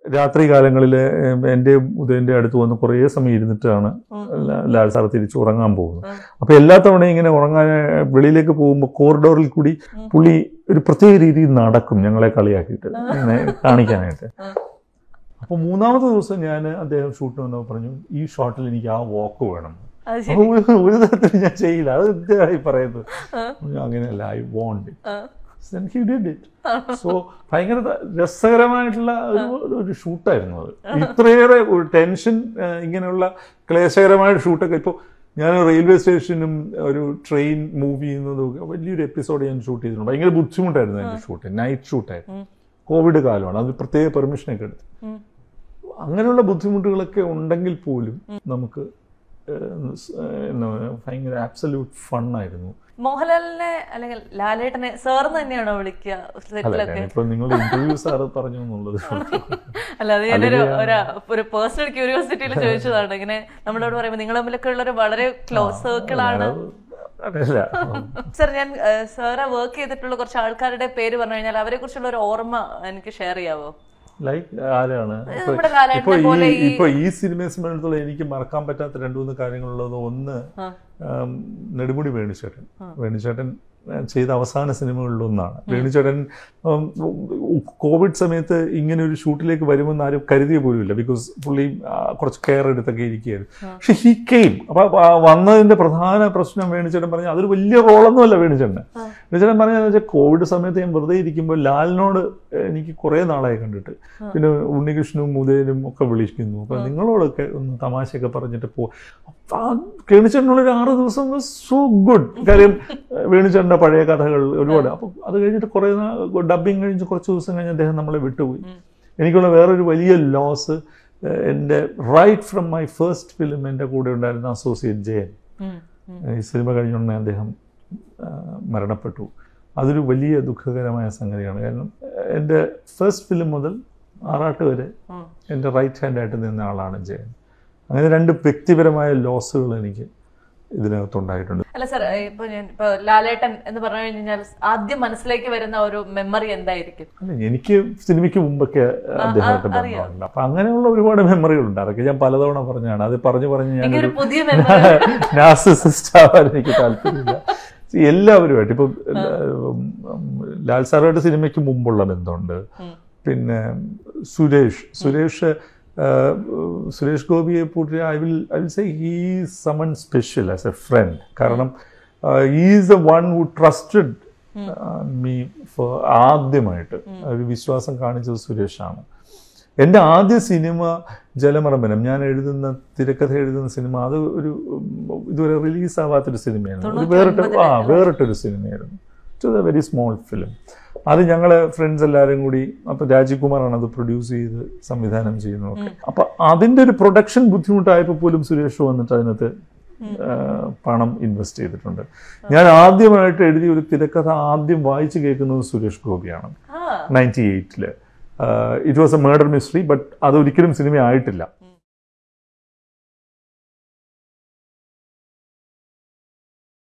രാത്രി കാലങ്ങളിൽ എൻ്റെ ഉദയൻ്റെ അടുത്ത് വന്ന് കുറേ സമയം ഇരുന്നിട്ടാണ് ലാ- ലാൽ സാർ തിരിച്ച് ഉറങ്ങാൻ പോകുന്നത് ഉം. അപ്പൊ എല്ലാ തവണയും ഇങ്ങനെ ഉറങ്ങാൻ വെളിയിലേക്ക് പോകുമ്പോൾ കോറിഡോറിൽ കൂടി ഉം. പുള്ളി ഒരു പ്രത്യേക രീതിയിൽ നടക്കും ഞങ്ങളെ കളിയാക്കിയിട്ട് ഇങ്ങനെ കാണിക്കാനായിട്ട് ഉം. അപ്പൊ മൂന്നാമത്തെ ദിവസം ഞാൻ അദ്ദേഹം ഷൂട്ട് വന്നപ്പോൾ പറഞ്ഞു ഈ ഷോട്ടിൽ എനിക്ക് ആ വാക്ക് വേണം അത് അപ്പൊ ശരി ഒരു- ഒരു തരത്തിൽ ഞാൻ ചെയ്യില്ല അത് എന്തിനായി പറയുന്നത് ആ. ഞാൻ അങ്ങനെയല്ല ഐ വോണ്ട് ആ. ഹി ഡിഡ് ഇറ്റ് സോ ഭയങ്കര ത- രസകരമായിട്ടുള്ള ഒരു ഒരു ഷൂട്ടായിരുന്നു അത് ഇത്രയേറെ ഒരു ടെൻഷൻ ഇങ്ങനെയുള്ള ക്ലേശകരമായ ഷൂട്ടൊക്കെ ഇപ്പോൾ ഞാൻ റെയിൽവേ സ്റ്റേഷനും ഒരു ട്രെയിൻ മൂവ് ചെയ്യുന്നതും ഒക്കെ വലിയൊരു എപ്പിസോഡ് ഞാൻ ഷൂട്ട് ചെയ്തിട്ടുണ്ട് ഭയങ്കര ബുദ്ധിമുട്ടായിരുന്നു എൻ്റെ ഷൂട്ട് നൈറ്റ് ഷൂട്ടായിരുന്നു ഉം. കോവിഡ് കാലമാണ് അത് പ്രത്യേക പെർമിഷനൊക്കെ എടുത്തു ഉം. അങ്ങനെയുള്ള ബുദ്ധിമുട്ടുകളൊക്കെ ഉണ്ടെങ്കിൽ പോലും നമുക്ക് ഏഹ്, സ്- ഏഹ്, എന്താ പറയുക, ഭയങ്കര ആബ്സല്യൂട്ട് ഫണ്ണായിരുന്നു മോഹൻലാലിനെ അല്ലെങ്കിൽ ലാലേട്ടനെ സാർന്ന് തന്നെയാണോ വിളിക്കുക അല്ല സെറ്റിലൊക്കെ ഞാനിപ്പോ നിങ്ങളുടെ ഇന്റർവ്യൂ സാറ് പറഞ്ഞു എന്നുള്ളത് അല്ല അത് ഞാനൊരു അല്ലെങ്കിൽ ഒരു ഒരു പേഴ്സണൽ ക്യൂരിയോസിറ്റിയിൽ ചോദിച്ചതാണ് ഇങ്ങനെ നമ്മളോട് പറയുമ്പോൾ നിങ്ങൾ തമ്മിലൊക്കെ ഉള്ള ഒരു വളരെ ക്ലോസ് സർക്കിൾ ആണ് അതല്ല സർ ഞാൻ സാറെ വർക്ക് ചെയ്തിട്ടുള്ള കുറച്ച് ആൾക്കാരുടെ പേര് പറഞ്ഞു കഴിഞ്ഞാൽ അവരെ കുറിച്ചുള്ള ഒരു ഓർമ്മ എനിക്ക് ഷെയർ ചെയ്യാവോ ലൈക്ക് ആരാണ് ഇപ്പൊ- നമ്മുടെ ലാലേട്ടനെ ഇപ്പൊ ഈ പോലെ ഈ- ഇപ്പൊ ഈ സിനിമയെ സംബന്ധിച്ചിടത്തോളം എനിക്ക് മറക്കാൻ പറ്റാത്ത രണ്ടു മൂന്ന് കാര്യങ്ങളുള്ളത് ഒന്ന് ആ. ആം, നെടുമുടി വേണുചേട്ടൻ വേണുചേട്ടൻ ആ, ചെയ്ത അവസാന സിനിമകളിലൊന്നാണ് വേണുചേട്ടൻ ഉം, കോവിഡ് സമയത്ത് ഇങ്ങനെ ഒരു ഷൂട്ടിലേക്ക് വരുമെന്ന് ആരും കരുതിയ പോലുമില്ല ബിക്കോസ് പുള്ളി ആ, കുറച്ച് കെയർ എടുത്തൊക്കെ ഇരിക്കുകയായിരുന്നു പക്ഷെ ഹി കെയിം അപ്പൊ ആ വന്നതിന്റെ പ്രധാന പ്രശ്നം വേണുചേട്ടൻ പറഞ്ഞ അതൊരു വലിയ റോളൊന്നുമല്ല വേണുചേട്ടൻ വേണുചേട്ടൻ പറഞ്ഞതെന്ന് വെച്ചാൽ കോവിഡ് സമയത്ത് ഞാൻ വെറുതെ ഇരിക്കുമ്പോൾ ലാലിനോട് എനിക്ക് കുറേ നാളായി കണ്ടിട്ട് പിന്നെ ഉണ്ണികൃഷ്ണനും മുതേനും ഒക്കെ വിളിക്കുന്നു അപ്പൊ നിങ്ങളോടൊക്കെ ഒന്ന് തമാശയൊക്കെ പറഞ്ഞിട്ട് പോ ആ കേണിച്ചേട്ടനുള്ള ഒരു ആറ് ദിവസം സോ ഗുഡ് കാര്യം വേണുചേട്ടൻ്റെ പഴയ കഥകൾ ഒരുപാട് അപ്പൊ അത് കഴിഞ്ഞിട്ട് കുറേ ഡബിങ് കഴിഞ്ഞ് കുറച്ച് ദിവസം കഴിഞ്ഞ് അദ്ദേഹം നമ്മളെ വിട്ടുപോയി എനിക്കുള്ള വേറൊരു വലിയ ലോസ് എൻ്റെ right from my first film എൻ്റെ കൂടെ ഉണ്ടായിരുന്ന അസോസിയേറ്റ് ജയൻ ഉം, ഉം. ഈ സിനിമ കഴിഞ്ഞുടനെ അദ്ദേഹം ആ, മരണപ്പെട്ടു അതൊരു വലിയ ദുഃഖകരമായ സംഗതിയാണ് കാരണം എൻ്റെ ഫസ്റ്റ് ഫിലിം മുതൽ ആറാട്ട് വരെ ഉം. എൻ്റെ റൈറ്റ് ഹാൻഡായിട്ട് നിന്ന ആളാണ് ജയൻ അങ്ങനെ രണ്ട് വ്യക്തിപരമായ ലോസുകൾ എനിക്ക് ഇതിനകത്തുണ്ടായിട്ടുണ്ട് അല്ല സർ ഇപ്പൊ ഞാൻ ഇപ്പൊ ലാലേട്ടൻ എന്ന് പറഞ്ഞു കഴിഞ്ഞാൽ ആദ്യം മനസ്സിലേക്ക് വരുന്ന ഒരു മെമ്മറി എന്തായിരിക്കും അല്ല എനിക്ക് സിനിമയ്ക്ക് മുമ്പൊക്കെ അദ്ദേഹമായിട്ട് അറിയാം. ബന്ധമുണ്ട് അപ്പൊ അങ്ങനെയുള്ള ഒരുപാട് മെമ്മറികളുണ്ട് അതൊക്കെ ഞാൻ പലതവണ പറഞ്ഞാണ് അത് പറഞ്ഞു പറഞ്ഞ് എനിക്കൊരു ഞാനൊരു പുതിയ മെമ്മറി നാർസിസിസ്റ്റ് ആവാൻ എനിക്ക് താല്പര്യമില്ല See, എല്ലാവരുമായിട്ട് ഇപ്പം ഉം, ഉം, ലാൽ സാറുമായിട്ട് സിനിമയ്ക്ക് മുമ്പുള്ള ബന്ധമുണ്ട് പിന്നെ സുരേഷ് സുരേഷ് ആ, സുരേഷ് ഗോപിയെ പൂട്ടി I will I will say he someone special as a friend കാരണം is the one who trusted me for ആദ്യമായിട്ട് ഒരു വിശ്വാസം കാണിച്ചത് സുരേഷാണ് എൻ്റെ ആദ്യ സിനിമ ജലമർമ്മനം ഞാൻ എഴുതുന്ന തിരക്കഥ എഴുതുന്ന സിനിമ അത് ഒരു ഉം, ഇതുവരെ റിലീസ് ആവാത്തൊരു സിനിമയായിരുന്നു ഒരു വേറിട്ട് ആ വേറിട്ടൊരു സിനിമയായിരുന്നു it was a very small film അത് ഞങ്ങളെ ഫ്രണ്ട്സ് എല്ലാവരും കൂടി അപ്പൊ രാജീവ് കുമാറാണ് അത് പ്രൊഡ്യൂസ് ചെയ്ത് സംവിധാനം ചെയ്യുന്നതൊക്കെ അപ്പൊ അതിന്റെ ഒരു പ്രൊഡക്ഷൻ ബുദ്ധിമുട്ടായപ്പോൾ പോലും സുരേഷ് വന്നിട്ട് അതിനകത്ത് ആ, പണം ഇൻവെസ്റ്റ് ചെയ്തിട്ടുണ്ട് ഞാൻ ആദ്യമായിട്ട് എഴുതിയ ഒരു തിരക്കഥ ആദ്യം വായിച്ചു കേൾക്കുന്നത് സുരേഷ് ഗോപിയാണ് ആ നയൻറ്റി എയ്റ്റില് it was a murder mystery but അത് ഒരിക്കലും സിനിമ ആയിട്ടില്ല